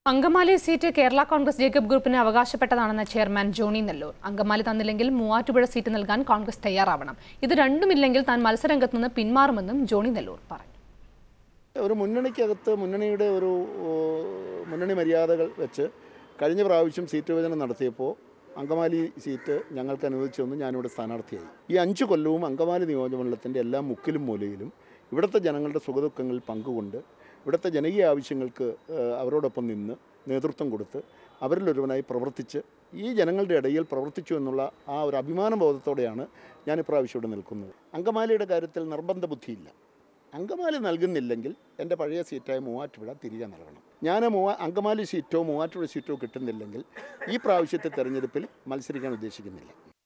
Angamaly seat Kerala Congress Jacob ഗ്രൂപ്പിന് അവകാശപ്പെട്ടതാണെന്ന chairman Johny Nellore Angamaly തന്നില്ലെങ്കിൽ മൂവാറ്റുപുഴ സീറ്റ് നൽകാൻ കോൺഗ്രസ് തയ്യാറാവണം ഇത് രണ്ടുമില്ലെങ്കിൽ താൻ മത്സരരംഗത്ത് നിന്ന് പിന്മാറുമെന്നും ജോണി നെല്ലൂർ പറഞ്ഞു ഒരു മുന്നണിക്കകത്ത് മുന്നണിയുടെ ഒരു ഓ, മുന്നണി മര്യാദകൾ വെച്ച് കഴിഞ്ഞ പ്രാവശ്യം സീറ്റ് വിഭജനം നടത്തിയപ്പോൾ അങ്കമാലി സീറ്റ് ഞങ്ങൾക്ക് അനുവദിച്ചു തന്നു ഞാനിവിടെ സ്ഥാനാർത്ഥിയായി ഈ അഞ്ച് കൊല്ലവും അങ്കമാലി നിയോജകമണ്ഡലത്തിൻ്റെ എല്ലാ മുക്കിലും മൂലയിലും ഇവിടുത്തെ ജനങ്ങളുടെ സുഖദുഃഖങ്ങളിൽ പങ്കുകൊണ്ട് ഇവിടുത്തെ ജനകീയ ആവശ്യങ്ങൾക്ക് ഏഹ്, അവരോടൊപ്പം നിന്ന് നേതൃത്വം കൊടുത്ത് അവരിലൊരുവനായി പ്രവർത്തിച്ച് ഈ ജനങ്ങളുടെ ഇടയിൽ പ്രവർത്തിച്ചു എന്നുള്ള ആ ഒരു അഭിമാന ബോധത്തോടെയാണ് ഞാൻ ഇപ്രാവശ്യം ഇവിടെ നിൽക്കുന്നത് അങ്കമാലിയുടെ കാര്യത്തിൽ നിർബന്ധ ബുദ്ധിയില്ല അങ്കമാലി നൽകുന്നില്ലെങ്കിൽ എൻ്റെ പഴയ സീറ്റായ മൂവാറ്റുപുഴ തിരികെ നൽകണം ഞാൻ മൂവാ അങ്കമാലി സീറ്റോ മൂവാറ്റുപുഴ സീറ്റോ കിട്ടുന്നില്ലെങ്കിൽ ഈ പ്രാവശ്യത്തെ തെരഞ്ഞെടുപ്പിൽ മത്സരിക്കാൻ ഉദ്ദേശിക്കുന്നില്ല